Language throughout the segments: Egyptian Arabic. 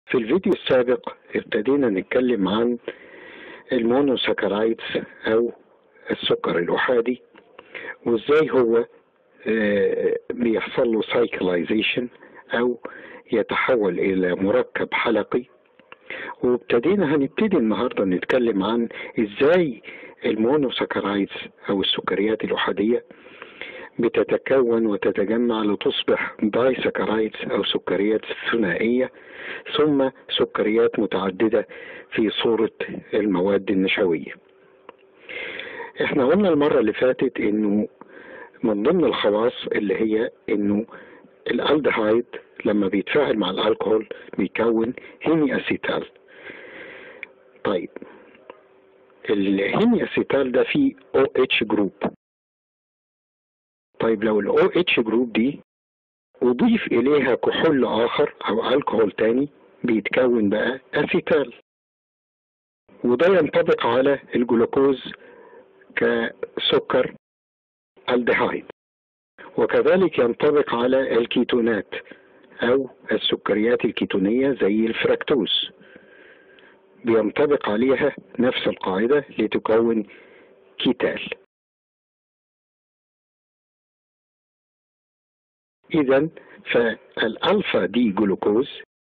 في الفيديو السابق ابتدينا نتكلم عن المونوساكرايدز او السكر الاحادي وازاي هو آه، بيحصل له سايكلايزيشن او يتحول الى مركب حلقي وابتدينا هنبتدي النهارده نتكلم عن ازاي المونوساكرايدز او السكريات الاحاديه بتتكون وتتجمع لتصبح دايسكرايدز او سكريات ثنائيه ثم سكريات متعدده في صوره المواد النشويه. احنا قلنا المره اللي فاتت انه من ضمن الخواص اللي هي انه الالدهايد لما بيتفاعل مع الالكهول بيكون هيمي اسيتال طيب الهيمي اسيتال ده فيه او اتش جروب طيب لو الاو اتش جروب دي اضيف اليها كحول اخر او الكحول تاني بيتكون بقى اسيتال وده ينطبق على الجلوكوز كسكر الدهايد وكذلك ينطبق على الكيتونات او السكريات الكيتونية زي الفركتوز بينطبق عليها نفس القاعدة لتكون كيتال اذا فالالفا دي جلوكوز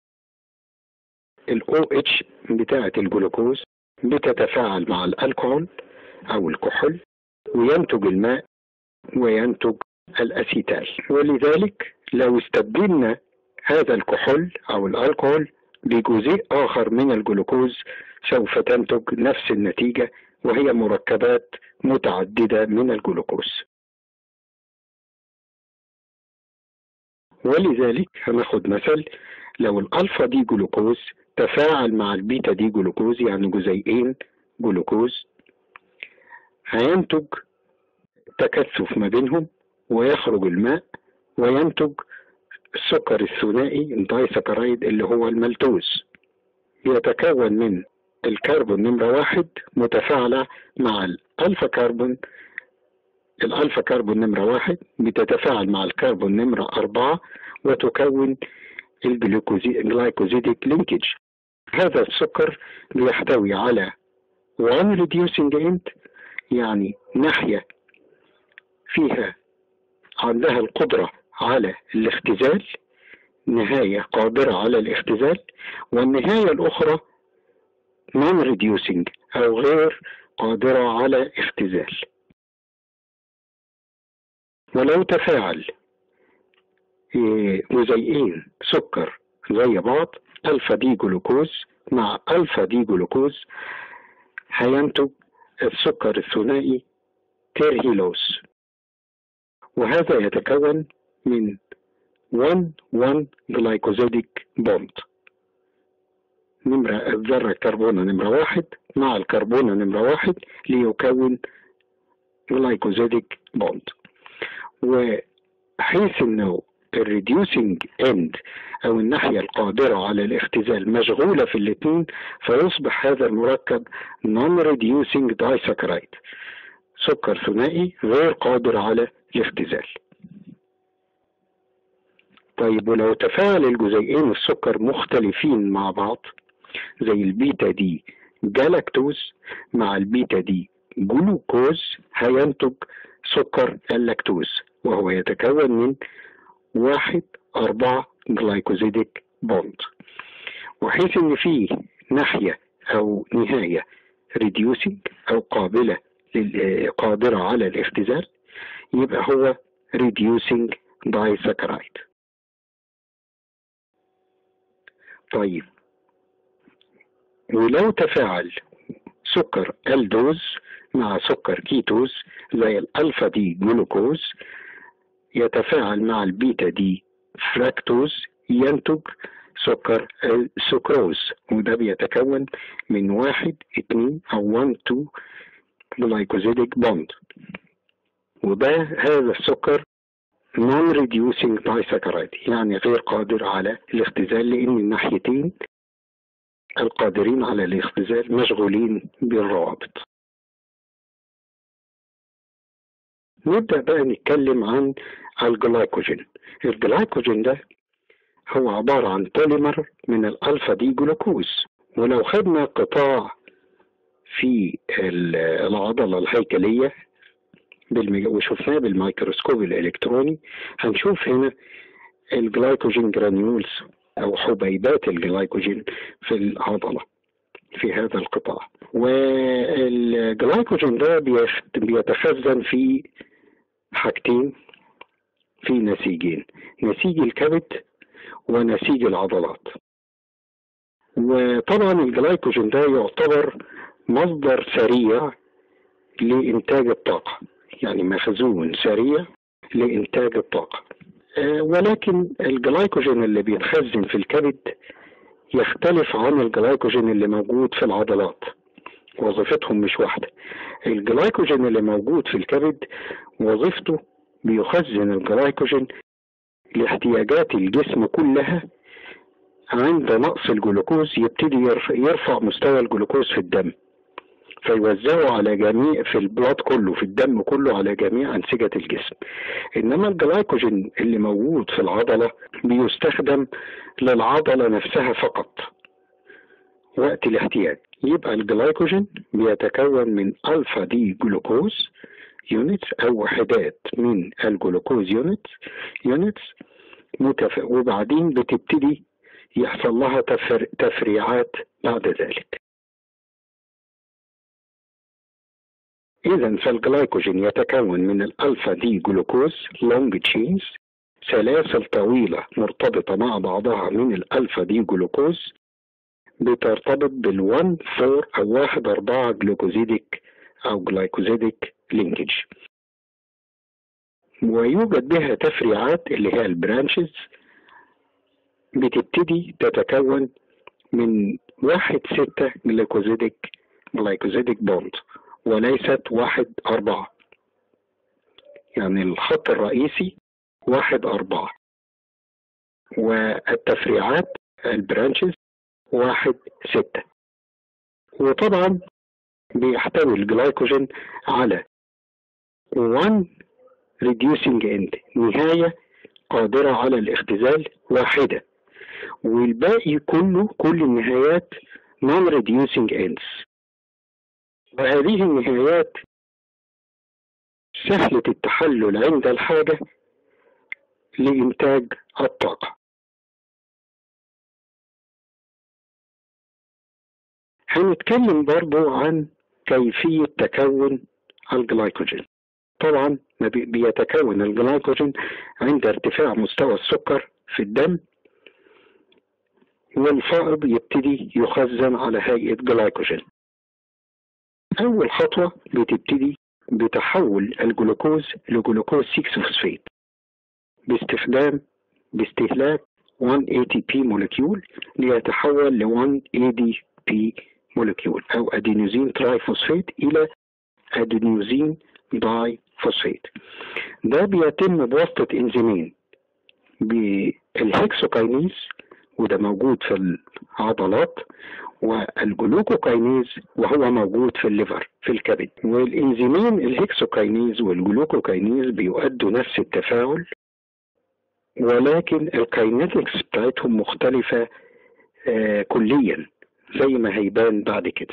الاو اتش بتاعة الجلوكوز بتتفاعل مع الالكحول او الكحول وينتج الماء وينتج الاسيتال ولذلك لو استبدلنا هذا الكحول او الالكحول بجزيء اخر من الجلوكوز سوف تنتج نفس النتيجة وهي مركبات متعددة من الجلوكوز ولذلك هناخد مثل لو الالفا دي جلوكوز تفاعل مع البيتا دي جلوكوز يعني جزيئين جلوكوز هينتج تكثف ما بينهم ويخرج الماء وينتج السكر الثنائي الدايسكرايد اللي هو الملتوز يتكون من الكربون نمرة واحد متفاعلة مع الألفا كربون الألفا كربون نمرة واحد بتتفاعل مع الكربون نمرة أربعة وتكون الجلايكوزيديك لينكج هذا السكر بيحتوي على one reducing end يعني ناحية فيها عندها القدرة على الاختزال نهاية قادرة على الاختزال والنهاية الأخرى non reducing أو غير قادرة على اختزال ولو تفاعل جزيئين سكر زي بعض ألفا دي جلوكوز مع ألفا دي جلوكوز هينتج السكر الثنائي تيرهيلوز وهذا يتكون من 1 1 جلايكوزيديك بوند نمرة الذرة الكربونة نمرة واحد مع الكربونة نمرة واحد ليكون جلايكوزيديك بوند وحيث انه الريديوسنج اند او الناحية القادرة على الاختزال مشغولة في الاثنين فيصبح هذا المركب non reducing disaccharide سكر ثنائي غير قادر على الاختزال طيب ولو تفاعل الجزيئين السكر مختلفين مع بعض زي البيتا دي جلاكتوز مع البيتا دي جلوكوز هينتج سكر اللاكتوز وهو يتكون من واحد أربعة جلايكوزيديك بوند وحيث إن فيه ناحية أو نهاية ريديوسنج أو قابلة قادرة على الاختزال يبقى هو reducing disaccharide طيب ولو تفاعل سكر الدوز مع سكر كيتوز زي الالفا دي جلوكوز يتفاعل مع البيتا دي فراكتوز ينتج سكر السكروز وده بيتكون من واحد اتنين او 1 2 جلايكوزيديك بوند وده هذا السكر non reducing disaccharide يعني غير قادر على الاختزال لان الناحيتين القادرين على الاختزال مشغولين بالروابط نبدأ بقى نتكلم عن الجلايكوجين الجلايكوجين ده هو عبارة عن بوليمر من الألفا دي جلوكوز ولو خدنا قطاع في العضلة الهيكلية وشفناه بالميكروسكوب الإلكتروني هنشوف هنا الجلايكوجين جرانيولز أو حبيبات الجلايكوجين في العضلة في هذا القطاع والجلايكوجين ده بيتخزن في حاجتين في نسيجين نسيج الكبد ونسيج العضلات وطبعا الجلايكوجين ده يعتبر مصدر سريع لإنتاج الطاقة يعني مخزون سريع لإنتاج الطاقة ولكن الجلايكوجين اللي بيتخزن في الكبد يختلف عن الجلايكوجين اللي موجود في العضلات وظيفتهم مش واحدة الجلايكوجين اللي موجود في الكبد وظيفته بيخزن الجلايكوجين لاحتياجات الجسم كلها عند نقص الجلوكوز يبتدي يرفع مستوى الجلوكوز في الدم فيوزعه على جميع في البلاد كله في الدم كله على جميع أنسجة الجسم إنما الجلايكوجين اللي موجود في العضلة بيستخدم للعضلة نفسها فقط وقت الاحتياج يبقى الجلايكوجين بيتكون من ألفا دي جلوكوز يونتس أو وحدات من الجلوكوز يونتس يونتس متف... وبعدين بتبتدي يحصل لها تفر... تفريعات بعد ذلك إذا فالجلايكوجين يتكون من الألفا دي جلوكوز لونج تشينز سلاسل طويلة مرتبطة مع بعضها من الألفا دي جلوكوز بترتبط بالون فور أو واحد أربعة جلوكوزيديك أو جلايكوزيديك لينكج ويوجد بها تفريعات اللي هي البرانشز بتبتدي تتكون من واحد ستة جلوكوزيديك جلايكوزيديك بوند وليست واحد أربعة يعني الخط الرئيسي واحد أربعة والتفريعات البرانشز واحد ستة وطبعا بيحتوي الجلايكوجين على 1 reducing end نهاية قادرة على الاختزال واحدة والباقي كله كل النهايات non reducing ends وهذه النهايات سهلة التحلل عند الحاجة لإنتاج الطاقة هنتكلم برضو عن كيفية تكون الجلايكوجين طبعا بيتكون الجلايكوجين عند ارتفاع مستوى السكر في الدم والفائض يبتدي يخزن على هيئة جلايكوجين أول خطوة بتبتدي بتحول الجلوكوز لجلوكوز 6 فوسفات باستخدام باستهلاك 1 ATP مولكيول ليتحول ل 1 ADP مولكيول أو أدينوزين ترايفوسفات إلى أدينوزين داي فوسفات ده بيتم بواسطة إنزيمين بالهكسوكاينيز وده موجود في العضلات والجلوكوكاينيز وهو موجود في الليفر في الكبد والانزيمين الهكسوكاينيز والجلوكوكاينيز بيؤدوا نفس التفاعل ولكن الكاينetics بتاعتهم مختلفة آه كليا زي ما هيبان بعد كده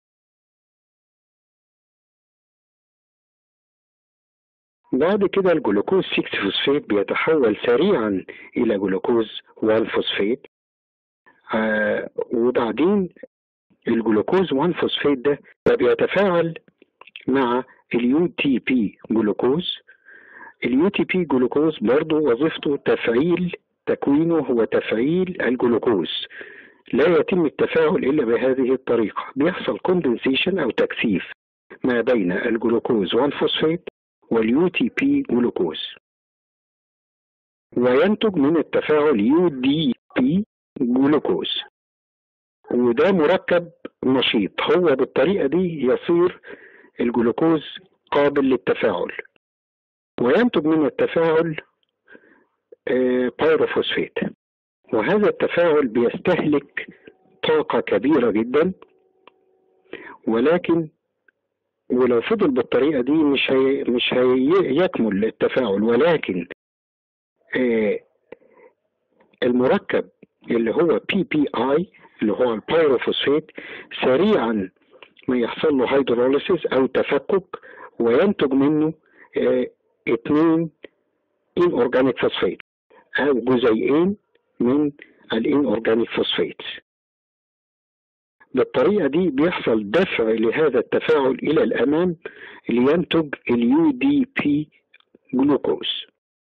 بعد كده الجلوكوز 6 فوسفات بيتحول سريعا إلى جلوكوز 1 فوسفات آه وبعدين الجلوكوز 1 فوسفات ده بيتفاعل مع اليو تي بي جلوكوز اليو تي بي جلوكوز برضه وظيفته تفعيل تكوينه هو تفعيل الجلوكوز لا يتم التفاعل إلا بهذه الطريقة بيحصل كوندنسيشن أو تكثيف ما بين الجلوكوز 1 فوسفات واليو تي بي جلوكوز وينتج من التفاعل يو دي بي جلوكوز وده مركب نشيط هو بالطريقة دي يصير الجلوكوز قابل للتفاعل وينتج من التفاعل بايروفوسفات وهذا التفاعل بيستهلك طاقة كبيرة جدا ولكن ولو فضل بالطريقة دي مش هي مش هيكمل التفاعل ولكن المركب اللي هو بي بي اي اللي هو البيروفوسفات سريعا ما يحصل له هيدروليسيس او تفكك وينتج منه اه اثنين ان اورجانيك فوسفات او جزيئين من الان اورجانيك فوسفات بالطريقة دي بيحصل دفع لهذا التفاعل إلى الأمام لينتج اليو دي بي جلوكوز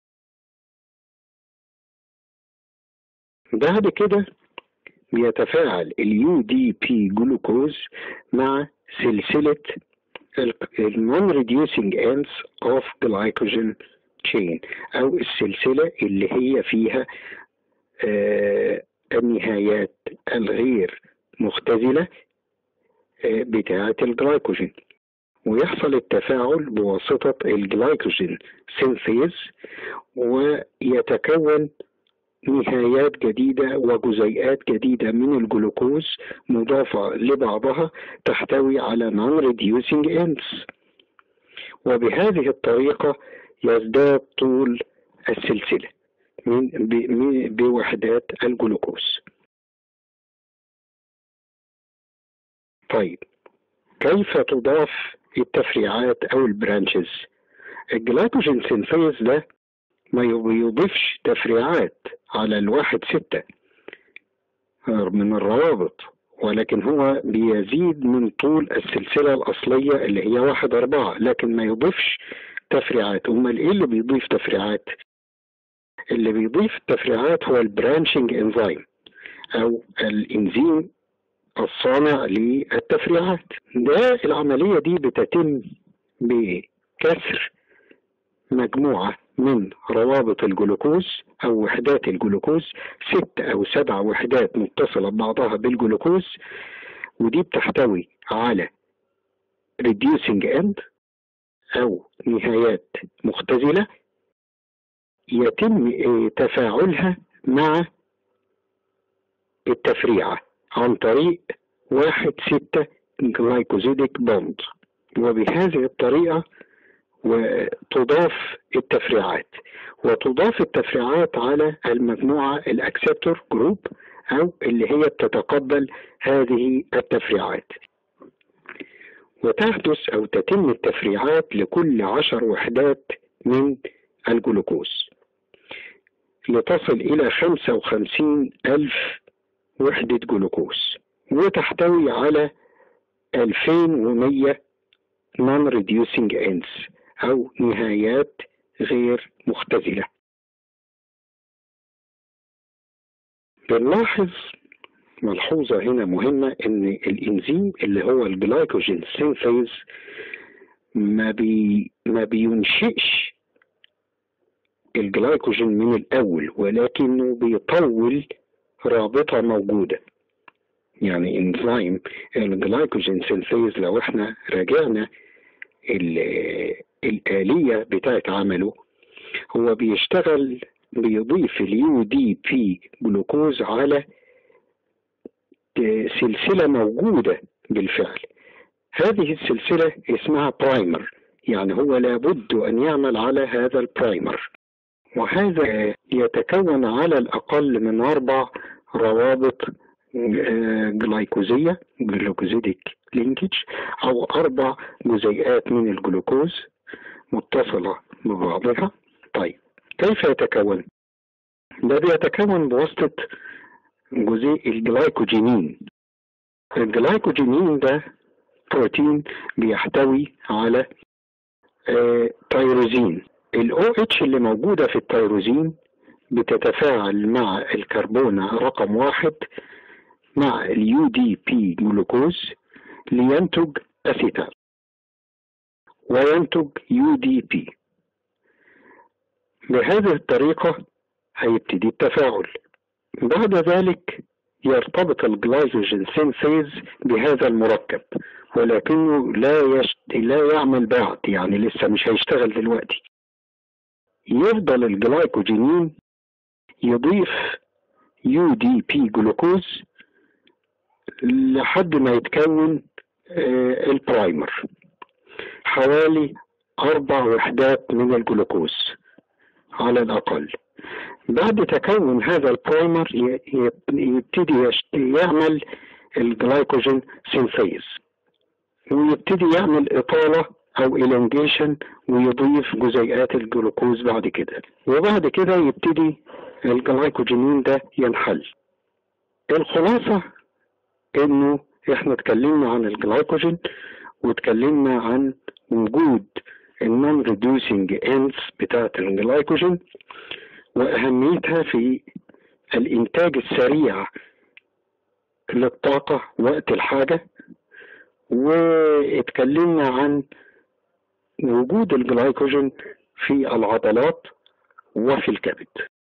بعد كده بيتفاعل اليو دي بي جلوكوز مع سلسلة non reducing ends of glycogen chain أو السلسلة اللي هي فيها آه النهايات الغير مختزلة آه بتاعة الجلايكوجين ويحصل التفاعل بواسطة الجلايكوجين سينثيز ويتكون نهايات جديدة وجزيئات جديدة من الجلوكوز مضافة لبعضها تحتوي على non-reducing ends وبهذه الطريقة يزداد طول السلسلة من بوحدات الجلوكوز طيب كيف تضاف التفريعات أو البرانشز الجلايكوجين سينثيز ده ما بيضيفش تفريعات على الواحد ستة من الروابط ولكن هو بيزيد من طول السلسلة الأصلية اللي هي واحد أربعة لكن ما يضيفش تفريعات أمال إيه اللي بيضيف تفريعات اللي بيضيف التفريعات هو البرانشنج انزيم أو الإنزيم الصانع للتفريعات ده العملية دي بتتم بكسر مجموعة من روابط الجلوكوز أو وحدات الجلوكوز ست أو سبع وحدات متصلة ببعضها بالجلوكوز ودي بتحتوي على reducing end أو نهايات مختزلة يتم تفاعلها مع التفريعة عن طريق واحد ستة جلايكوزيديك بوند وبهذه الطريقة وتضاف التفريعات وتضاف التفريعات على المجموعة الأكسبتور جروب أو اللي هي بتتقبل هذه التفريعات وتحدث أو تتم التفريعات لكل عشر وحدات من الجلوكوز لتصل إلى خمسة وخمسين ألف وحدة جلوكوز وتحتوي على ألفين ومية non reducing ends أو نهايات غير مختزلة بنلاحظ ملحوظة هنا مهمة إن الإنزيم اللي هو الجلايكوجين سينثيز ما بي ما بينشئش الجلايكوجين من الأول ولكنه بيطول رابطة موجودة يعني انزيم الجلايكوجين سينثيز لو احنا راجعنا الآلية بتاعت عمله هو بيشتغل بيضيف اليو دي بي جلوكوز على سلسلة موجودة بالفعل هذه السلسلة اسمها برايمر يعني هو لابد أن يعمل على هذا البرايمر وهذا يتكون على الأقل من أربع روابط جلايكوزية جلوكوزيديك لينكج أو أربع جزيئات من الجلوكوز متصلة ببعضها طيب كيف يتكون؟ ده بيتكون بواسطة جزيء الجلايكوجينين الجلايكوجينين ده بروتين بيحتوي على آه تيروزين الاو اتش اللي موجودة في التيروزين بتتفاعل مع الكربونة رقم واحد مع اليو دي بي جلوكوز لينتج أسيتال وينتج يو دي بي بهذه الطريقة هيبتدي التفاعل بعد ذلك يرتبط الجلايكوجين سينثيز بهذا المركب ولكنه لا يشت... لا يعمل بعد يعني لسه مش هيشتغل دلوقتي يفضل الجلايكوجينين يضيف يو دي بي جلوكوز لحد ما يتكون آه البرايمر حوالي أربع وحدات من الجلوكوز على الأقل بعد تكون هذا البرايمر ي- ي- يبتدي يشت- يعمل الجلايكوجين سينثيز ويبتدي يعمل إطالة أو إلونجيشن ويضيف جزيئات الجلوكوز بعد كده وبعد كده يبتدي الجلايكوجينين ده ينحل الخلاصة إنه إحنا اتكلمنا عن الجلايكوجين واتكلمنا عن وجود النون ريديوسينج اندز بتاعت الجلايكوجين وأهميتها في الإنتاج السريع للطاقة وقت الحاجة واتكلمنا عن وجود الجلايكوجين في العضلات وفي الكبد